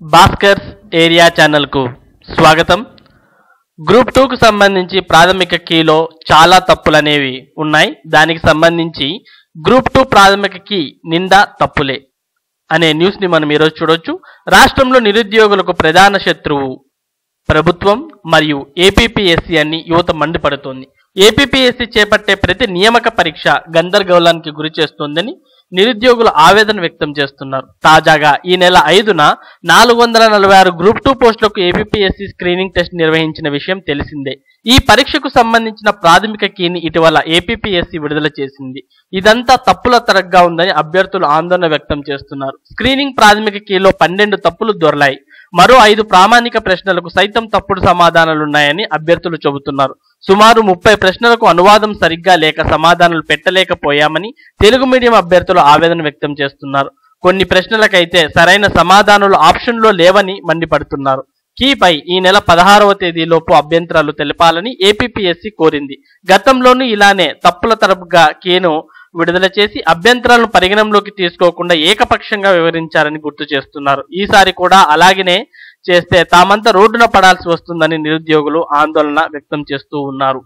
Bhaskar's area ఛానల్కు స్వాగతం group టూకు సంబంధించి ప్రాథమిక కీలో చాలా తప్పులు అనేవి ఉన్నాయి దానికి సంబంధించి గ్రూప్ టూ ప్రాథమిక కీ నిండా తప్పులే అనే న్యూస్ని మనం ఈరోజు చూడొచ్చు రాష్ట్రంలో నిరుద్యోగులకు ప్రధాన శత్రువు ప్రభుత్వం మరియు ఏపీపీఎస్సీ అని యువత మండిపడుతోంది ఏపీపీఎస్సీ చేపట్టే ప్రతి నియామక పరీక్ష గందరగోళానికి గురి చేస్తోందని నిరుద్యోగులు ఆవేదన వ్యక్తం చేస్తున్నారు తాజాగా ఈ నెల ఐదున నాలుగు వందల నలభై ఆరు గ్రూప్ టూ పోస్టులకు ఏపీపీఎస్సీ స్క్రీనింగ్ టెస్ట్ నిర్వహించిన విషయం తెలిసిందే ఈ పరీక్షకు సంబంధించిన ప్రాథమిక కీని ఇటీవల ఏపీపీఎస్సీ విడుదల చేసింది ఇదంతా తప్పుల తరగ్గా ఉందని అభ్యర్థులు ఆందోళన వ్యక్తం చేస్తున్నారు స్క్రీనింగ్ ప్రాథమిక కీలో పన్నెండు తప్పులు దొరలాయి మరో ఐదు ప్రామాణిక ప్రశ్నలకు సైతం తప్పుడు సమాధానాలున్నాయని అభ్యర్థులు చెబుతున్నారు సుమారు ముప్పై ప్రశ్నలకు అనువాదం సరిగ్గా లేక సమాధానాలు పెట్టలేకపోయామని తెలుగు మీడియం అభ్యర్థులు ఆవేదన వ్యక్తం చేస్తున్నారు కొన్ని ప్రశ్నలకైతే సరైన సమాధానాలు ఆప్షన్లో లేవని మండిపడుతున్నారు కీపై ఈ నెల పదహారవ తేదీలోపు అభ్యంతరాలు తెలపాలని ఏపీపీఎస్సీ కోరింది గతంలోనూ ఇలానే తప్పుల తరపుగా కీను విడుదల చేసి అభ్యంతరాలను పరిగణంలోకి తీసుకోకుండా ఏకపక్షంగా వివరించారని గుర్తు చేస్తున్నారు ఈసారి కూడా అలాగనే చేస్తే తామంతా రోడ్డున పడాల్సి వస్తుందని నిరుద్యోగులు ఆందోళన వ్యక్తం చేస్తూ ఉన్నారు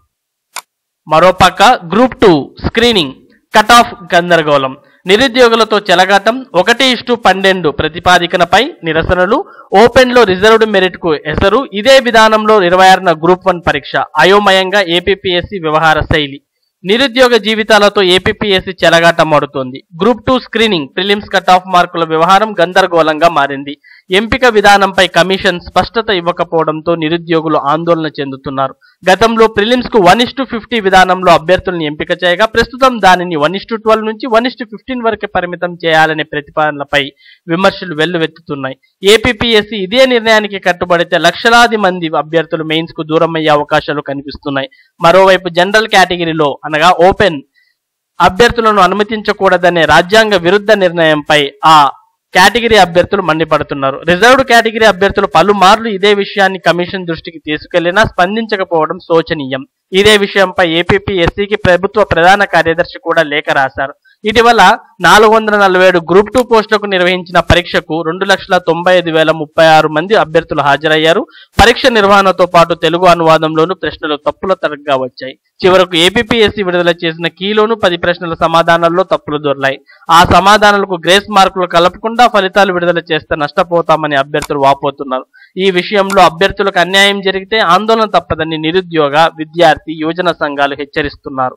మరోపక్క group two screening cut off గందరగోళం నిరుద్యోగులతో చెలగాటం ఒకటి ఇష్టు పన్నెండు ప్రతిపాదికనపై నిరసనలు ఓపెన్ లో రిజర్వ్డ్ మెరిట్ కు ఎసరు ఇదే విధానంలో ఇరవై ఆరున గ్రూప్ వన్ పరీక్ష అయోమయంగా ఏపీపీఎస్సీ వ్యవహార శైలి నిరుద్యోగ జీవితాలతో ఏపీపీఎస్సీ చెలగాటమాడుతోంది group two screening prelims cut off మార్కుల వ్యవహారం గందరగోళంగా మారింది ఎంపిక విధానంపై కమిషన్ స్పష్టత ఇవ్వకపోవడంతో నిరుద్యోగులు ఆందోళన చెందుతున్నారు గతంలో ప్రిలిమ్స్ కు వన్ ఇస్టు ఫిఫ్టీ విధానంలో అభ్యర్థులను ఎంపిక చేయగా ప్రస్తుతం దానిని వన్ ఇస్టు ట్వెల్వ్ నుంచి వన్ ఇస్టు ఫిఫ్టీన్ వరకే పరిమితం చేయాలనే ప్రతిపాదనలపై విమర్శలు వెల్లువెత్తుతున్నాయి ఏపీపీఎస్సీ ఇదే నిర్ణయానికి కట్టుబడితే లక్షలాది మంది అభ్యర్థులు మెయిన్స్ కు దూరమయ్యే అవకాశాలు కనిపిస్తున్నాయి మరోవైపు జనరల్ కేటగిరీలో అనగా ఓపెన్ అభ్యర్థులను అనుమతించకూడదనే రాజ్యాంగ విరుద్ధ నిర్ణయంపై ఆ కేటగిరీ అభ్యర్థులు మండిపడుతున్నారు రిజర్వ్డ్ కేటగిరీ అభ్యర్థులు పలుమార్లు ఇదే విషయాన్ని కమిషన్ దృష్టికి తీసుకెళ్లినా స్పందించకపోవడం శోచనీయం ఇదే విషయంపై ఏపీపీఎస్సీకి ప్రభుత్వ ప్రధాన కార్యదర్శి కూడా లేఖ రాశారు ఇటీవల నాలుగు వందల నలభై ఏడు గ్రూప్ టూ పోస్టులకు నిర్వహించిన పరీక్షకు రెండు లక్షల తొంభై ఐదు వేల ముప్పై ఆరు మంది అభ్యర్థులు హాజరయ్యారు పరీక్ష నిర్వహణతో పాటు తెలుగు అనువాదంలోనూ ప్రశ్నలు తప్పుల తరగ్గా వచ్చాయి చివరకు ఏపీపీఎస్సీ విడుదల చేసిన కీలోను పది ప్రశ్నల సమాధానాల్లో తప్పులు దొరలాయి ఆ సమాధానాలకు గ్రేస్ మార్కులు కలపకుండా ఫలితాలు విడుదల చేస్తే నష్టపోతామని అభ్యర్థులు వాపోతున్నారు ఈ విషయంలో అభ్యర్థులకు అన్యాయం జరిగితే ఆందోళన తప్పదని నిరుద్యోగ విద్యార్థి యువజన సంఘాలు హెచ్చరిస్తున్నారు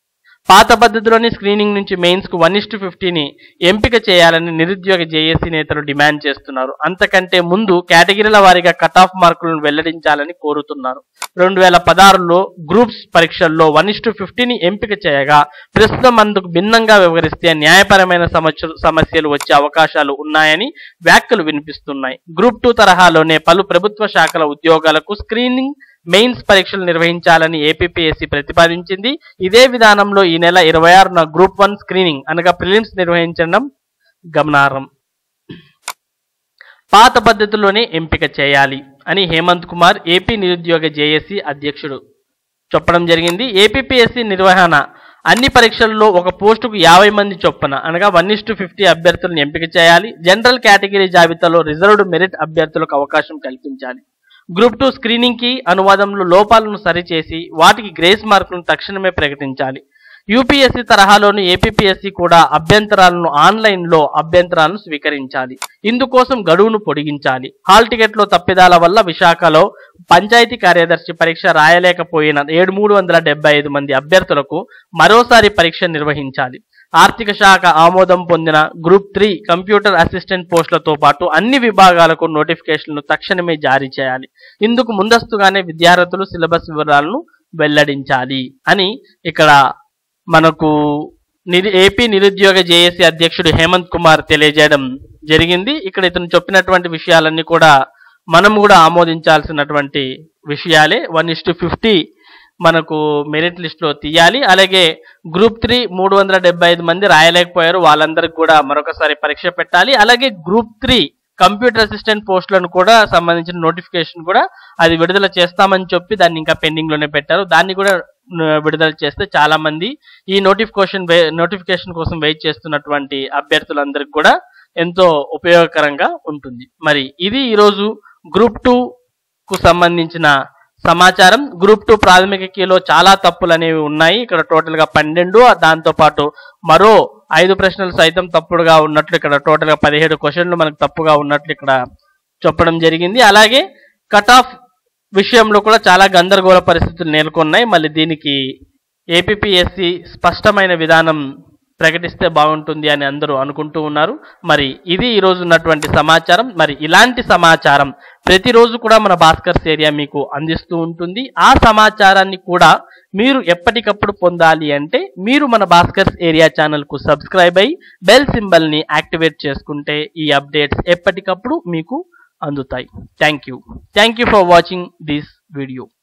పాత పద్ధతిలోని స్క్రీనింగ్ నుంచి మెయిన్స్ కు వన్ ఇస్టు ఫిఫ్టీని ఎంపిక చేయాలని నిరుద్యోగ జేఏసీ నేతలు డిమాండ్ చేస్తున్నారు అంతకంటే ముందు కేటగిరీల వారీగా కట్ ఆఫ్ మార్కులను వెల్లడించాలని కోరుతున్నారు రెండు వేల పదహారులో గ్రూప్స్ పరీక్షల్లో వన్ ఇస్టు ఫిఫ్టీని ఎంపిక చేయగా ప్రస్తుతం అందుకు భిన్నంగా వ్యవహరిస్తే న్యాయపరమైన సమస్య సమస్యలు వచ్చే అవకాశాలు ఉన్నాయని వ్యాఖ్యలు వినిపిస్తున్నాయి గ్రూప్ టూ తరహాలోనే పలు ప్రభుత్వ శాఖల ఉద్యోగాలకు స్క్రీనింగ్ మెయిన్స్ పరీక్షలు నిర్వహించాలని ఏపీపీఎస్సీ ప్రతిపాదించింది ఇదే విధానంలో ఈ నెల ఇరవై ఆరున గ్రూప్ వన్ స్క్రీనింగ్ అనగా ప్రిలిమ్స్ నిర్వహించడం గమనార్హం పాత పద్ధతిలోనే ఎంపిక చేయాలి అని హేమంత్ కుమార్ ఏపీ నిరుద్యోగ జేఏసీ అధ్యక్షుడు చెప్పడం జరిగింది ఏపీపీఎస్సీ నిర్వహణ అన్ని పరీక్షల్లో ఒక పోస్టుకు యాభై మంది చొప్పున అనగా వన్ ఇస్టు ఫిఫ్టీ అభ్యర్థులను ఎంపిక చేయాలి జనరల్ కేటగిరీ జాబితాలో రిజర్వ్డ్ మెరిట్ అభ్యర్థులకు అవకాశం కల్పించాలి గ్రూప్ టూ స్క్రీనింగ్ కి అనువాదంలో లోపాలను సరిచేసి వాటికి గ్రేస్ మార్కులను తక్షణమే ప్రకటించాలి యూపీఎస్సీ తరహాలోని ఏపీపీఎస్సీ కూడా అభ్యంతరాలను ఆన్లైన్లో అభ్యంతరాలను స్వీకరించాలి ఇందుకోసం గడువును పొడిగించాలి హాల్ టికెట్లో తప్పిదాల వల్ల విశాఖలో పంచాయతీ కార్యదర్శి పరీక్ష రాయలేకపోయిన ఏడు మూడు వందల డెబ్బై ఐదు మంది అభ్యర్థులకు మరోసారి పరీక్ష నిర్వహించాలి ఆర్థిక శాఖ ఆమోదం పొందిన గ్రూప్ త్రీ కంప్యూటర్ అసిస్టెంట్ పోస్టులతో పాటు అన్ని విభాగాలకు నోటిఫికేషన్లు తక్షణమే జారీ చేయాలి ఇందుకు ముందస్తుగానే విద్యార్థులు సిలబస్ వివరాలను వెల్లడించాలి అని ఇక్కడ మనకు నిరు ఏపీ నిరుద్యోగ జేఏసీ అధ్యక్షుడు హేమంత్ కుమార్ తెలియజేయడం జరిగింది ఇక్కడ ఇతను చెప్పినటువంటి విషయాలన్నీ కూడా మనం కూడా ఆమోదించాల్సినటువంటి విషయాలే వన్ ఇస్ ఫిఫ్టీ మనకు మెరిట్ లిస్ట్ లో తీయాలి అలాగే గ్రూప్ త్రీ మూడు వందల డెబ్బై ఐదు మంది రాయలేకపోయారు వాళ్ళందరికి కూడా మరొకసారి పరీక్ష పెట్టాలి అలాగే గ్రూప్ త్రీ కంప్యూటర్ అసిస్టెంట్ పోస్టులను కూడా సంబంధించిన నోటిఫికేషన్ కూడా అది విడుదల చేస్తామని చెప్పి దాన్ని ఇంకా పెండింగ్ లోనే పెట్టారు దాన్ని కూడా న- విడుదల చేస్తే చాలా మంది ఈ నోటిఫికేషన్ నోటిఫికేషన్ కోసం వెయిట్ చేస్తున్నటువంటి అభ్యర్థులందరికీ కూడా ఎంతో ఉపయోగకరంగా ఉంటుంది మరి ఇది ఈరోజు గ్రూప్ టూ కు సంబంధించిన సమాచారం గ్రూప్ టూ ప్రాథమిక కీలో చాలా తప్పులు అనేవి ఉన్నాయి ఇక్కడ టోటల్ గా పన్నెండు దాంతో పాటు మరో ఐదు ప్రశ్నలు సైతం తప్పుడుగా ఉన్నట్లు ఇక్కడ టోటల్ గా పదిహేడు క్వశ్చన్లు మనకు తప్పుగా ఉన్నట్లు ఇక్కడ చెప్పడం జరిగింది అలాగే కట్ ఆఫ్ విషయంలో కూడా చాలా గందరగోళ పరిస్థితులు నెలకొన్నాయి మళ్ళీ దీనికి ఏపీఎస్సి స్పష్టమైన విధానం ప్రకటిస్తే బాగుంటుంది అని అందరూ అనుకుంటూ ఉన్నారు మరి ఇది ఈ రోజు ఉన్నటువంటి సమాచారం మరి ఇలాంటి సమాచారం ప్రతిరోజు కూడా మన భాస్కర్స్ ఏరియా మీకు అందిస్తూ ఉంటుంది ఆ సమాచారాన్ని కూడా మీరు ఎప్పటికప్పుడు పొందాలి అంటే మీరు మన భాస్కర్స్ ఏరియా ఛానల్ కు సబ్స్క్రైబ్ అయ్యి బెల్ సింబల్ ని యాక్టివేట్ చేసుకుంటే ఈ అప్డేట్స్ ఎప్పటికప్పుడు మీకు అందుతాయి thank you thank you for watching this video